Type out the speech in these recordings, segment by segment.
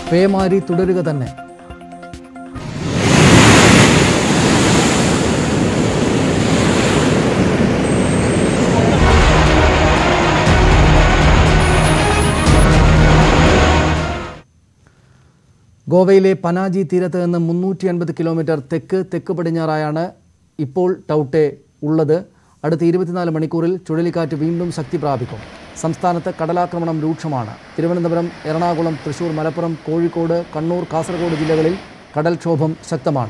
പേമാരി തുടരുക തന്നെ ഗോവയിലെ പനാജി തീരത്ത് നിന്ന് മുന്നൂറ്റി അൻപത് കിലോമീറ്റർ തെക്ക് തെക്ക് പടിഞ്ഞാറായാണ് ഇപ്പോൾ ടൗട്ടെ ഉള്ളത് അടുത്ത ഇരുപത്തിനാല് മണിക്കൂറിൽ ചുഴലിക്കാറ്റ് വീണ്ടും ശക്തി പ്രാപിക്കും സംസ്ഥാനത്ത് കടലാക്രമണം രൂക്ഷമാണ് തിരുവനന്തപുരം എറണാകുളം തൃശൂർ മലപ്പുറം കോഴിക്കോട് കണ്ണൂർ കാസർഗോഡ് ജില്ലകളിൽ കടൽക്ഷോഭം ശക്തമാണ്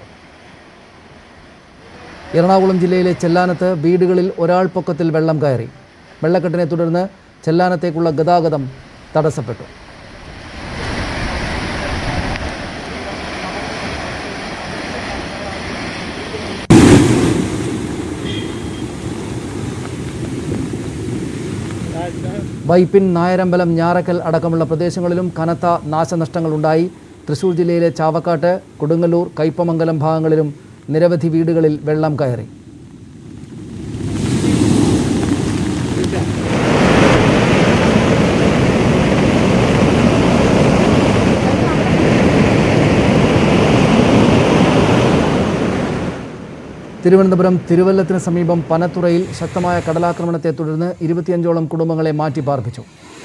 എറണാകുളം ജില്ലയിലെ ചെല്ലാനത്ത് വീടുകളിൽ ഒരാൾ പൊക്കത്തിൽ വെള്ളം കയറി വെള്ളക്കെട്ടിനെ തുടർന്ന് ചെല്ലാനത്തേക്കുള്ള ഗതാഗതം തടസ്സപ്പെട്ടു വൈപ്പിൻ നായരമ്പലം ഞാറക്കൽ അടക്കമുള്ള പ്രദേശങ്ങളിലും കനത്ത നാശനഷ്ടങ്ങളുണ്ടായി തൃശൂർ ജില്ലയിലെ ചാവക്കാട്ട് കൊടുങ്ങല്ലൂർ കയ്പമംഗലം ഭാഗങ്ങളിലും നിരവധി വീടുകളിൽ വെള്ളം കയറി തിരുവനന്തപുരം തിരുവല്ലത്തിന് സമീപം പനത്തുറയിൽ ശക്തമായ കടലാക്രമണത്തെ തുടർന്ന് ഇരുപത്തിയഞ്ചോളം കുടുംബങ്ങളെ മാറ്റി പാർപ്പിച്ചു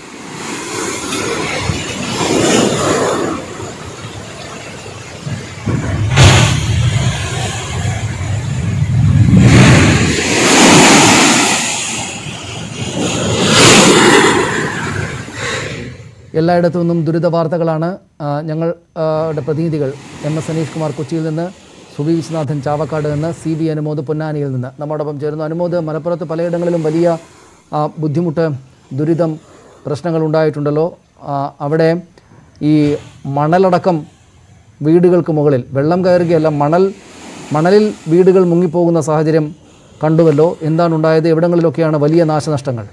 എല്ലായിടത്തു നിന്നും ദുരിത വാർത്തകളാണ് ആ, ഞങ്ങൾ ആ, ടെ പ്രതിനിധികൾ എം എസ് അനീഷ് കുമാർ കൊച്ചിയിൽ നിന്ന് സുബി വിശ്വനാഥൻ ചാവക്കാട് നിന്ന് സി ബി അനുമോദ് പൊന്നാനിയിൽ നിന്ന് നമ്മോടൊപ്പം ചേരുന്നു അനുമോദ് മലപ്പുറത്ത് പലയിടങ്ങളിലും വലിയ ആ, ബുദ്ധിമുട്ട് ദുരിതം പ്രശ്നങ്ങൾ ഉണ്ടായിട്ടുണ്ടല്ലോ ആ, അവിടെ ഈ മണലടക്കം വീടുകൾക്ക് മുകളിൽ വെള്ളം കയറുകയല്ല മണൽ മണലിൽ വീടുകൾ മുങ്ങിപ്പോകുന്ന സാഹചര്യം കണ്ടുവല്ലോ എന്താണ് ഉണ്ടായത് എവിടങ്ങളിലൊക്കെയാണ് വലിയ നാശനഷ്ടങ്ങൾ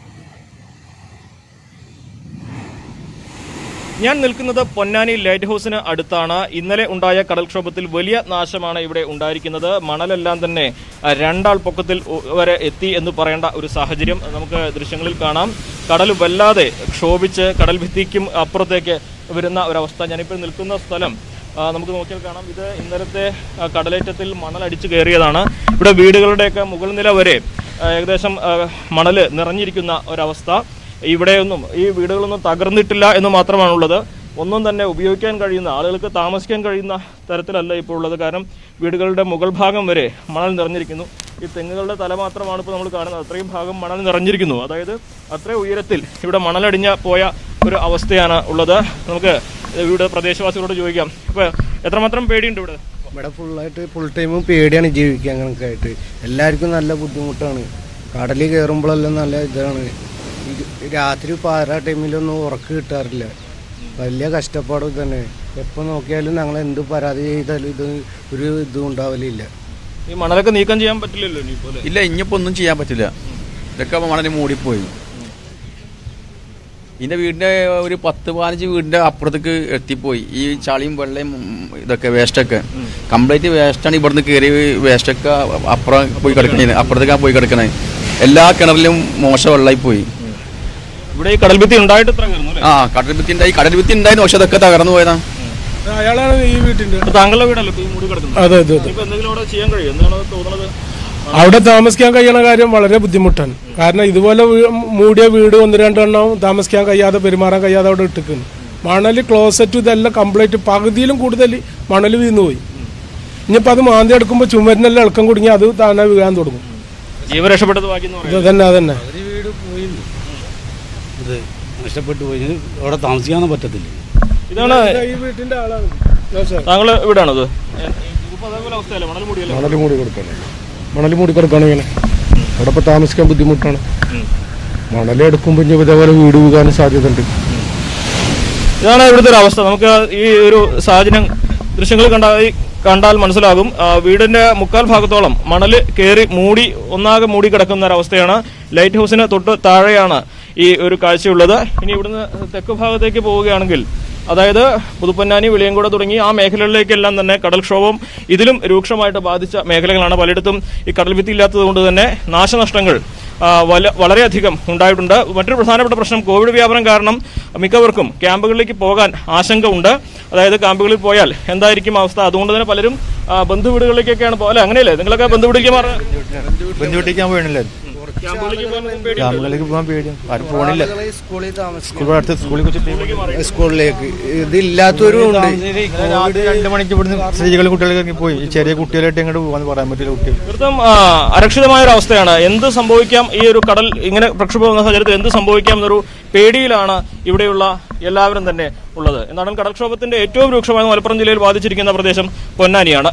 ഞാൻ നിൽക്കുന്നത് പൊന്നാനി ലൈറ്റ് ഹൗസിന് അടുത്താണ് ഇന്നലെ ഉണ്ടായ കടൽക്ഷോഭത്തിൽ വലിയ നാശമാണ് ഇവിടെ ഉണ്ടായിരിക്കുന്നത് മണലെല്ലാം തന്നെ ആ, രണ്ടാൾ പൊക്കത്തിൽ ഉ- വരെ എത്തി എന്ന് പറയേണ്ട ഒരു സാഹചര്യം നമുക്ക് ദൃശ്യങ്ങളിൽ കാണാം കടൽ വല്ലാതെ ക്ഷോഭിച്ച് കടൽ ഭിത്തിക്കും അപ്പുറത്തേക്ക് വരുന്ന ഒരവസ്ഥ ഞാനിപ്പോൾ നിൽക്കുന്ന സ്ഥലം ആ, നമുക്ക് നോക്കിയാൽ കാണാം ഇത് ഇന്നലത്തെ ആ, കടലേറ്റത്തിൽ മണലടിച്ചു കയറിയതാണ് ഇവിടെ വീടുകളുടെയൊക്കെ മുകൾ നില വരെ ആ, ഏകദേശം ആ, മണല് നിറഞ്ഞിരിക്കുന്ന ഒരവസ്ഥ ഇവിടെയൊന്നും ഈ വീടുകളൊന്നും തകർന്നിട്ടില്ല എന്ന് മാത്രമാണുള്ളത് ഒന്നും തന്നെ ഉപയോഗിക്കാൻ കഴിയുന്ന ആളുകൾക്ക് താമസിക്കാൻ കഴിയുന്ന തരത്തിലല്ല ഇപ്പോൾ ഉള്ളത് കാരണം വീടുകളുടെ മുകൾ ഭാഗം വരെ മണൽ നിറഞ്ഞിരിക്കുന്നു ഈ തെങ്ങുകളുടെ തല മാത്രമാണ് ഇപ്പോൾ നമ്മൾ കാണുന്നത് അത്രയും ഭാഗം മണൽ നിറഞ്ഞിരിക്കുന്നു അതായത് അത്രയും ഉയരത്തിൽ ഇവിടെ മണലടിഞ്ഞ പോയ ഒരു അവസ്ഥയാണ് ഉള്ളത് നമുക്ക് ഇവിടെ പ്രദേശവാസികളോട് ചോദിക്കാം ഇപ്പോൾ എത്രമാത്രം പേടിയുണ്ട് ഇവിടെ ഇവിടെ ഫുള്ളായിട്ട് ഫുൾ ടൈമും പേടിയാണ് ജീവിക്കാൻ കണക്കായിട്ട് എല്ലാവർക്കും നല്ല ബുദ്ധിമുട്ടാണ് കടലിൽ കയറുമ്പോഴെല്ലാം നല്ല ഇതാണ് ഈ രാത്രി പാരാ ടൈമിലൊന്നും ഉറക്ക് കിട്ടാറില്ല വലിയ കഷ്ടപ്പാടും തന്നെ എപ്പോൾ നോക്കിയാലും ഞങ്ങൾ എന്ത് പരാതി ചെയ്താലും ഇത് ഒരു ഇതും ഉണ്ടാവലില്ല ഈ മണലൊക്കെ നീക്കം ചെയ്യാൻ പറ്റില്ലല്ലോ ഇനിയിപ്പോൾ അല്ലേ? ഇല്ല ഇനിയിപ്പോ ഒന്നും ചെയ്യാൻ പറ്റില്ല ഇതൊക്കെ മണല് മൂടിപ്പോയി ഇതിന്റെ വീടിന്റെ ഒരു പത്ത് പതിനഞ്ച് വീടിന്റെ അപ്പുറത്തേക്ക് എത്തിപ്പോയി ഈ ചളിയും വെള്ളയും ഉം, ഇതൊക്കെ വേസ്റ്റൊക്കെ കംപ്ലീറ്റ് വേസ്റ്റാണ് ഇവിടുന്ന് കയറി വേസ്റ്റൊക്കെ അപ്പുറം പോയി കിടക്കണേ അപ്പുറത്തേക്കാണ് പോയി കിടക്കണേ എല്ലാ കിണറിലും മോശം വെള്ളമായി പോയി ഇവിടെ ഈ കടൽ ഭിത്തി ഉണ്ടായിട്ട് ഇത്ര കയറുന്നു അല്ലേ ആ കടൽ ഭിത്തി ഉണ്ടായി കടൽ ഭിത്തി ഉണ്ടായിരുന്നു പക്ഷെ അതൊക്കെ തകർന്നു പോയതാ അയാളാണ് ഈ വീട്ടിന്റെ ഇപ്പൊ താങ്കളുടെ വീടല്ലോ ഇപ്പൊ ഈ മൂടി കിടക്കുന്നത് അതെ അതെ അതെ ഇപ്പൊ എന്തെങ്കിലും അവിടെ ചെയ്യാൻ കഴിയും എന്താണ് തോന്നുന്നത് അവിടെ താമസിക്കാൻ കഴിയണ കാര്യം വളരെ ബുദ്ധിമുട്ടാണ് കാരണം ഇതുപോലെ വീ- മൂടിയ വീട് ഒന്ന് രണ്ടെണ്ണം താമസിക്കാൻ കഴിയാതെ പെരുമാറാൻ കഴിയാതെ അവിടെ ഇട്ടിക്കുന്നു മണൽ ക്ലോസറ്റ് ഇതെല്ലാം കംപ്ലീറ്റ് പകുതിയിലും കൂടുതൽ മണൽ വീണ് പോയി ഇനിയിപ്പോൾ അത് മാന്തി എടുക്കുമ്പോൾ ചുമരിനെല്ലാം ഇളക്കം കുടുങ്ങി അത് താനെ വീഴാൻ തുടങ്ങും ജീവൻ രക്ഷപ്പെട്ടത് ബാക്കി എന്ന് ഇത് പറയുന്നത് തന്നെ അതന്നെ വീട് പോയി ഇത് നഷ്ടപ്പെട്ടു പോയി ഇനി അവിടെ താമസിക്കാനൊന്നും പറ്റത്തില്ല ഇതാണ് ഈ വീട്ടിന്റെ ആളാണ് താങ്കൾ വീടാണത് ഇതിപ്പോ അതേപോലെ അവസ്ഥയല്ലേ മണൽ മൂടിയല്ലേ മണൽ മൂടി കൊടുക്കണം മണൽ മൂടി കൊടുക്കണം ഇങ്ങനെ അവിടെ ഇപ്പോൾ താമസിക്കാൻ ബുദ്ധിമുട്ടാണ് മണൽ എടുക്കുമ്പോൾ ഇനി ഇതേപോലെ വീട് വീകാനും സാധ്യത ഉണ്ട് ഇതാണ് ഇവിടുത്തെ ഒരു അവസ്ഥ നമുക്ക് ഈ ഒരു സാഹചര്യം ദൃശ്യങ്ങൾ കണ്ടാ കണ്ടാൽ മനസ്സിലാകും ആ, വീടിന്റെ മുക്കാൽ ഭാഗത്തോളം മണല് കയറി മൂടി ഒന്നാകെ മൂടി കിടക്കുന്ന ഒരവസ്ഥയാണ് ലൈറ്റ് ഹൗസിന് തൊട്ട് താഴെയാണ് ഈ ഒരു കാഴ്ചയുള്ളത് ഇനി ഇവിടുന്ന് തെക്ക് ഭാഗത്തേക്ക് പോവുകയാണെങ്കിൽ അതായത് പുതുപ്പൊന്നാനി വിളിയങ്കോട് തുടങ്ങി ആ മേഖലകളിലേക്കെല്ലാം തന്നെ കടൽക്ഷോഭം ഇതിലും രൂക്ഷമായിട്ട് ബാധിച്ച മേഖലകളാണ് പലയിടത്തും ഈ കടൽ ഭിത്തി ഇല്ലാത്തത് കൊണ്ട് തന്നെ നാശനഷ്ടങ്ങൾ ആ, വല- വളരെയധികം ഉണ്ടായിട്ടുണ്ട് മറ്റൊരു പ്രധാനപ്പെട്ട പ്രശ്നം കോവിഡ് വ്യാപനം കാരണം മിക്കവർക്കും ക്യാമ്പുകളിലേക്ക് പോകാൻ ആശങ്ക ഉണ്ട് അതായത് ക്യാമ്പുകളിൽ പോയാൽ എന്തായിരിക്കും അവസ്ഥ അതുകൊണ്ട് തന്നെ പലരും ആ, ബന്ധുവീടുകളിലേക്കൊക്കെയാണ് പോലെ അങ്ങനെയല്ലേ നിങ്ങളൊക്കെ ബന്ധുവീട്ടിലേക്ക് മാറാൻ ബന്ധുവീട്ടിക്കാൻ പോകണില്ല ക്യാമ്പുകളിലേക്ക് പോകാൻ പേടിയുണ്ടോ? ക്യാമ്പുകളിലേക്ക് പോകാൻ പേടിയും ആരും പോകണില്ല സ്കൂളിൽ താമസിക്കും സ്കൂൾ അടുത്ത് സ്കൂളിൽ കുറിച്ച് സ്കൂളിലേക്ക് ഇതില്ലാത്തവരും ഉണ്ട് രണ്ട് മണിക്ക് ഇവിടുന്ന് സ്ത്രീകളും കുട്ടികളൊക്കെ ഇറങ്ങി പോയി ഈ ചെറിയ കുട്ടികളായിട്ട് എങ്ങോട്ട് പോകാന്ന് പറയാൻ പറ്റില്ല കുട്ടികൾ തീർത്തും ആ, അരക്ഷിതമായ ഒരു അവസ്ഥയാണ് എന്ത് സംഭവിക്കാം ഈ ഒരു കടൽ ഇങ്ങനെ പ്രക്ഷോഭം വന്ന സാഹചര്യത്തിൽ എന്ത് സംഭവിക്കാം എന്നൊരു പേടിയിലാണ് ഇവിടെയുള്ള എല്ലാവരും തന്നെ ഉള്ളത് എന്നാലും കടൽക്ഷോഭത്തിന്റെ ഏറ്റവും രൂക്ഷമായ മലപ്പുറം ജില്ലയിൽ ബാധിച്ചിരിക്കുന്ന പ്രദേശം പൊന്നാനിയാണ്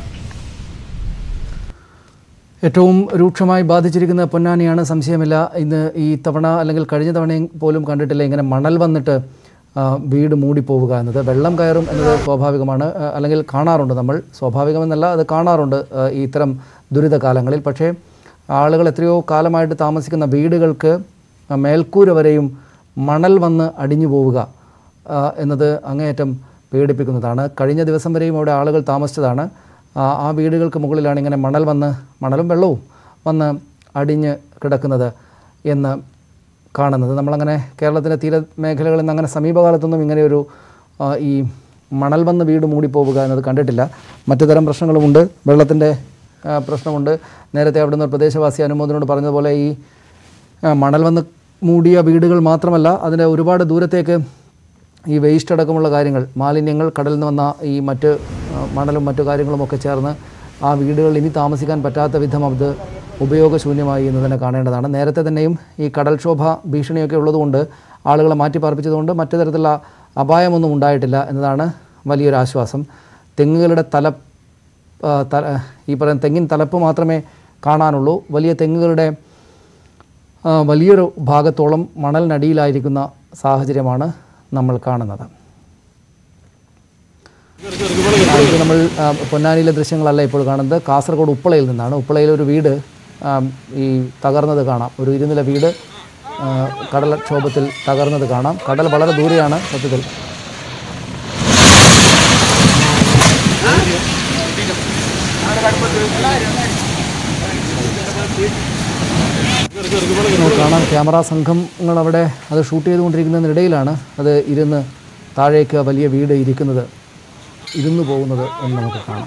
ഏറ്റവും രൂക്ഷമായി ബാധിച്ചിരിക്കുന്ന പൊന്നാനിയാണ് സംശയമില്ല ഇന്ന് ഈ തവണ അല്ലെങ്കിൽ കഴിഞ്ഞ തവണയും പോലും കണ്ടിട്ടില്ല ഇങ്ങനെ മണൽ വന്നിട്ട് ആ, വീട് മൂടിപ്പോവുക എന്നത് വെള്ളം കയറും എന്നത് സ്വാഭാവികമാണ് ആ, അല്ലെങ്കിൽ കാണാറുണ്ട് നമ്മൾ സ്വാഭാവികമെന്നല്ല അത് കാണാറുണ്ട് ആ, ഈ ഇത്തരം ദുരിത കാലങ്ങളിൽ പക്ഷേ ആളുകൾ എത്രയോ കാലമായിട്ട് താമസിക്കുന്ന വീടുകൾക്ക് ആ, മേൽക്കൂര വരെയും മണൽ വന്ന് അടിഞ്ഞു പോവുക ആ, എന്നത് അങ്ങേയറ്റം പേടിപ്പിക്കുന്നതാണ് കഴിഞ്ഞ ദിവസം വരെയും അവിടെ ആളുകൾ താമസിച്ചതാണ് ആ ആ വീടുകൾക്ക് മുകളിലാണ് ഇങ്ങനെ മണൽ വന്ന് മണലും വെള്ളവും വന്ന് അടിഞ്ഞ് കിടക്കുന്നത് എന്ന് കാണുന്നത് നമ്മളങ്ങനെ കേരളത്തിൻ്റെ തീരമേഖലകളിൽ നിന്ന് അങ്ങനെ സമീപകാലത്തൊന്നും ഇങ്ങനെയൊരു ആ, ഈ മണൽ വന്ന് വീട് മൂടിപ്പോവുക എന്നത് കണ്ടിട്ടില്ല മറ്റു തരം പ്രശ്നങ്ങളുമുണ്ട് വെള്ളത്തിൻ്റെ ആ, പ്രശ്നമുണ്ട് നേരത്തെ അവിടുന്ന് ഒരു പ്രദേശവാസി അനുമോദനോട് പറഞ്ഞതുപോലെ ഈ ആ, മണൽ വന്ന് മൂടിയ വീടുകൾ മാത്രമല്ല അതിൻ്റെ ഒരുപാട് ദൂരത്തേക്ക് ഈ വേസ്റ്റ് അടക്കമുള്ള കാര്യങ്ങൾ മാലിന്യങ്ങൾ കടലിൽ നിന്ന് വന്ന ഈ മറ്റ് ആ, മണലും മറ്റു കാര്യങ്ങളുമൊക്കെ ചേർന്ന് ആ വീടുകളിൽ ഇനി താമസിക്കാൻ പറ്റാത്ത വിധം അത് ഉപയോഗശൂന്യമായി എന്ന് തന്നെ കാണേണ്ടതാണ് നേരത്തെ തന്നെയും ഈ കടൽക്ഷോഭ ഭീഷണിയൊക്കെ ഉള്ളതുകൊണ്ട് ആളുകളെ മാറ്റി പാർപ്പിച്ചതുകൊണ്ട് മറ്റു തരത്തിലുള്ള അപായമൊന്നും ഉണ്ടായിട്ടില്ല എന്നതാണ് വലിയൊരു ആശ്വാസം തെങ്ങുകളുടെ തല ആ, ത- ഈ പറയുന്ന തെങ്ങിൻ തലപ്പ് മാത്രമേ കാണാനുള്ളൂ വലിയ തെങ്ങുകളുടെ ആ, വലിയൊരു ഭാഗത്തോളം മണലിനടിയിലായിരിക്കുന്ന സാഹചര്യമാണ് നമ്മൾ കാണുന്നത് ആ, ഇത് നമ്മൾ ആ, പൊന്നാനിയിലെ ദൃശ്യങ്ങളല്ല ഇപ്പോൾ കാണുന്നത് കാസർഗോഡ് ഉപ്പളയിൽ നിന്നാണ് ഉപ്പളയിലെ ഒരു വീട് ആ, ഈ തകർന്നത് കാണാം ഒരു ഇരുനില വീട് ആ, കടൽക്ഷോഭത്തിൽ തകർന്നത് കാണാം കടൽ വളരെ ദൂരെയാണ് സത്യത്തിൽ നമുക്ക് കാണാം ക്യാമറ സംഘങ്ങൾ അവിടെ അത് ഷൂട്ട് ചെയ്തുകൊണ്ടിരിക്കുന്നതിനിടയിലാണ് അത് ഇരുന്ന് താഴേക്ക് വലിയ വീട് ഇരിക്കുന്നത് ഇരുന്നു പോകുന്നത് എന്ന് നമുക്ക് കാണാം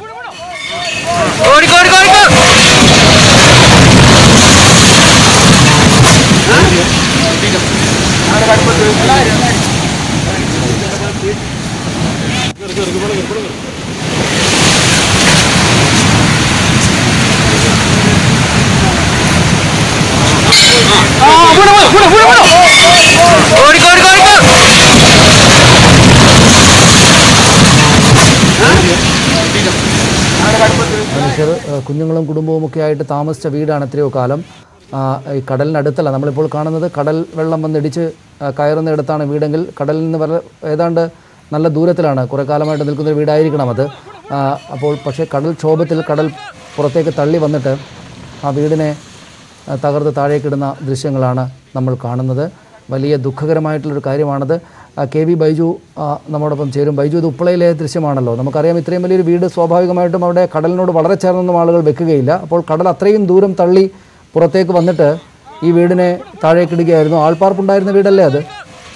മനുഷ്യർ ആ, കുഞ്ഞുങ്ങളും കുടുംബവും ഒക്കെ ആയിട്ട് താമസിച്ച വീടാണ് എത്രയോ കാലം ആ, ഈ കടലിനടുത്തല്ല നമ്മളിപ്പോൾ കാണുന്നത് കടൽ വെള്ളം വന്നിടിച്ച് ആ, കയറുന്നിടത്താണ് വീടെങ്കിൽ കടലിൽ നിന്ന് വളരെ ഏതാണ്ട് നല്ല ദൂരത്തിലാണ് കുറേ കാലമായിട്ട് നിൽക്കുന്ന ഒരു വീടായിരിക്കണം അത് ആ, അപ്പോൾ പക്ഷേ കടൽ ക്ഷോഭത്തിൽ കടൽ പുറത്തേക്ക് തള്ളി വന്നിട്ട് ആ വീടിനെ ആ, തകർത്ത് താഴേക്കിടുന്ന ദൃശ്യങ്ങളാണ് നമ്മൾ കാണുന്നത് വലിയ ദുഃഖകരമായിട്ടുള്ളൊരു കാര്യമാണത് ആ, കെ വി ബൈജു ആ, നമ്മോടൊപ്പം ചേരും ബൈജു ഇത് ഉപ്പളയിലെ ദൃശ്യമാണല്ലോ നമുക്കറിയാം ഇത്രയും വലിയൊരു വീട് സ്വാഭാവികമായിട്ടും അവിടെ കടലിനോട് വളരെ ചേർന്നൊന്നും ആളുകൾ വെക്കുകയില്ല അപ്പോൾ കടൽ അത്രയും ദൂരം തള്ളി പുറത്തേക്ക് വന്നിട്ട് ഈ വീടിനെ താഴേക്കിടുകയായിരുന്നു ആൾപ്പാർപ്പുണ്ടായിരുന്ന വീടല്ലേ അത്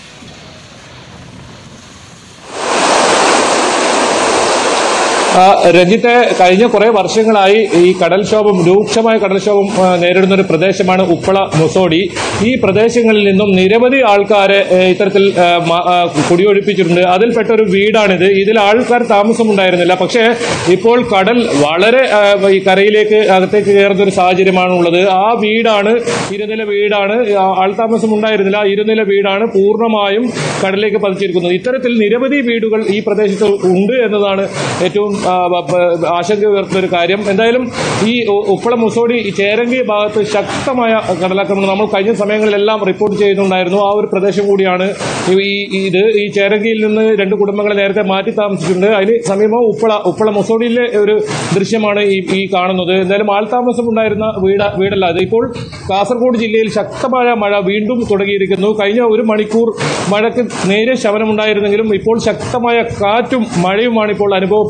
ആ, രഞ്ജിത്തെ കഴിഞ്ഞ കുറെ വർഷങ്ങളായി ഈ കടൽക്ഷോഭം രൂക്ഷമായ കടൽക്ഷോഭം ആ, നേരിടുന്ന ഒരു പ്രദേശമാണ് ഉപ്പള മുസോടി ഈ പ്രദേശങ്ങളിൽ നിന്നും നിരവധി ആൾക്കാരെ ഏ, ഇത്തരത്തിൽ ആ, മ- ആ, കുടിയൊഴിപ്പിച്ചിട്ടുണ്ട് അതിൽപ്പെട്ട ഒരു വീടാണിത് ഇതിൽ ആൾക്കാർ താമസമുണ്ടായിരുന്നില്ല പക്ഷേ ഇപ്പോൾ കടൽ വളരെ ആ, ഈ കരയിലേക്ക് അകത്തേക്ക് കയറുന്ന ഒരു സാഹചര്യമാണ് ഉള്ളത് ആ വീടാണ് ഇരുനില വീടാണ് ആ, ആൾതാമസം ഉണ്ടായിരുന്നില്ല ആ ഇരുനില വീടാണ് പൂർണ്ണമായും കടലിലേക്ക് പതിച്ചിരിക്കുന്നത് ഇത്തരത്തിൽ നിരവധി വീടുകൾ ഈ പ്രദേശത്ത് ഉണ്ട് എന്നതാണ് ഏറ്റവും ആ, ബ- ബ- ആശങ്ക ഉയർത്തുന്ന ഒരു കാര്യം എന്തായാലും ഈ ഉ- ഉപ്പള മുസോടി ഈ ചേരങ്കി ഭാഗത്ത് ശക്തമായ കടലാക്രമണം നമ്മൾ കഴിഞ്ഞ സമയങ്ങളിലെല്ലാം റിപ്പോർട്ട് ചെയ്യുന്നുണ്ടായിരുന്നു ആ ഒരു പ്രദേശം കൂടിയാണ് ഈ- ഈ ഇത് ഈ ചേരങ്കിയിൽ നിന്ന് രണ്ട് കുടുംബങ്ങളെ നേരത്തെ മാറ്റി താമസിച്ചിട്ടുണ്ട് അതിന് സമീപം ഉപ്പള ഉപ്പള മുസോടിയിലെ ഒരു ദൃശ്യമാണ് ഈ ഈ കാണുന്നത് എന്തായാലും ആൾതാമസം ഉണ്ടായിരുന്ന വീട് വീടല്ല അത് ഇപ്പോൾ കാസർഗോഡ് ജില്ലയിൽ ശക്തമായ മഴ വീണ്ടും തുടങ്ങിയിരിക്കുന്നു കഴിഞ്ഞ ഒരു മണിക്കൂർ മഴയ്ക്ക് നേരെ ശമനമുണ്ടായിരുന്നെങ്കിലും ഇപ്പോൾ ശക്തമായ കാറ്റും മഴയുമാണ് ഇപ്പോൾ അനുഭവപ്പെടുന്നത് എന്തായാലും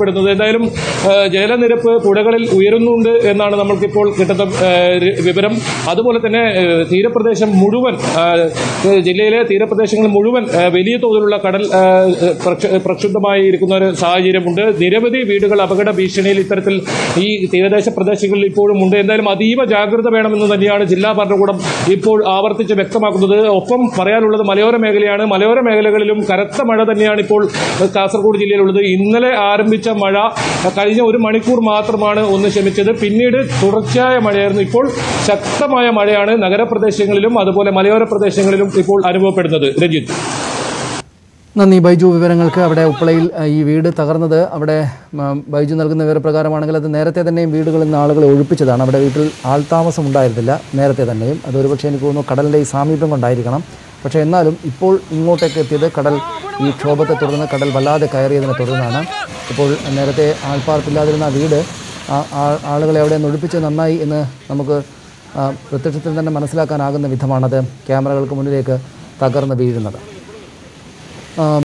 എന്തായാലും ആ, ജലനിരപ്പ് പുഴകളിൽ ഉയരുന്നുണ്ട് എന്നാണ് നമ്മൾക്കിപ്പോൾ കിട്ടുന്ന ആ, രി- വിവരം അതുപോലെ തന്നെ ആ, തീരപ്രദേശം മുഴുവൻ ആ, ജില്ലയിലെ തീരപ്രദേശങ്ങൾ മുഴുവൻ ആ, വലിയ തോതിലുള്ള കടൽ ആ, പ്രക്ഷ- പ്രക്ഷുബ്ധമായി ഇരിക്കുന്ന ഒരു സാഹചര്യമുണ്ട് നിരവധി വീടുകൾ അപകട ഭീഷണിയിൽ ഇത്തരത്തിൽ ഈ തീരദേശ പ്രദേശങ്ങളിൽ ഇപ്പോഴും ഉണ്ട് എന്തായാലും അതീവ ജാഗ്രത വേണമെന്ന് തന്നെയാണ് ജില്ലാ ഭരണകൂടം ഇപ്പോൾ ആവർത്തിച്ച് വ്യക്തമാക്കുന്നത് ഒപ്പം പറയാനുള്ളത് മലയോര മേഖലയാണ് മലയോര മേഖലകളിലും കനത്ത മഴ തന്നെയാണ് ഇപ്പോൾ കാസർഗോഡ് ജില്ലയിലുള്ളത് ഇന്നലെ ആരംഭിച്ച മഴ കഴിഞ്ഞ ഒരു മണിക്കൂർ മാത്രമാണ് ഒന്ന് ശമിച്ചത് പിന്നീട് തുടർച്ചയായ മഴയായിരുന്നു ഇപ്പോൾ ശക്തമായ മഴയാണ് നഗരപ്രദേശങ്ങളിലും അതുപോലെ മലയോര പ്രദേശങ്ങളിലും ഇപ്പോൾ അനുഭവപ്പെടുന്നത് രഞ്ജിത്ത് നന്ദി ബൈജു വിവരങ്ങൾക്ക് അവിടെ ഉപ്പളയിൽ ആ, ഈ വീട് തകർന്നത് അവിടെ ഉം, ബൈജു നൽകുന്ന വിവരപ്രകാരമാണെങ്കിൽ അത് നേരത്തെ തന്നെയും വീടുകളിൽ നിന്ന് ആളുകളെ ഒഴിപ്പിച്ചതാണ് അവിടെ വീട്ടിൽ ആൾതാമസം ഉണ്ടായിരുന്നില്ല നേരത്തെ തന്നെയും അത് ഒരുപക്ഷെ എനിക്ക് തോന്നുന്നു കടലിൻ്റെ ഈ സാമീപ്യം കൊണ്ടായിരിക്കണം പക്ഷേ എന്നാലും ഇപ്പോൾ ഇങ്ങോട്ടേക്ക് എത്തിയത് കടൽ ഈ ക്ഷോഭത്തെ തുടർന്ന് കടൽ വല്ലാതെ കയറിയതിനെ തുടർന്നാണ് ഇപ്പോൾ നേരത്തെ ആൾപ്പാർപ്പില്ലാതിരുന്ന ആ വീട് ആ ആ- ആളുകളെ അവിടെ നിന്ന് ഒഴിപ്പിച്ച് നന്നായി എന്ന് നമുക്ക് ആ, പ്രത്യക്ഷത്തിൽ തന്നെ മനസ്സിലാക്കാനാകുന്ന വിധമാണത് ക്യാമറകൾക്ക് മുന്നിലേക്ക് തകർന്ന് വീഴുന്നത് ആ,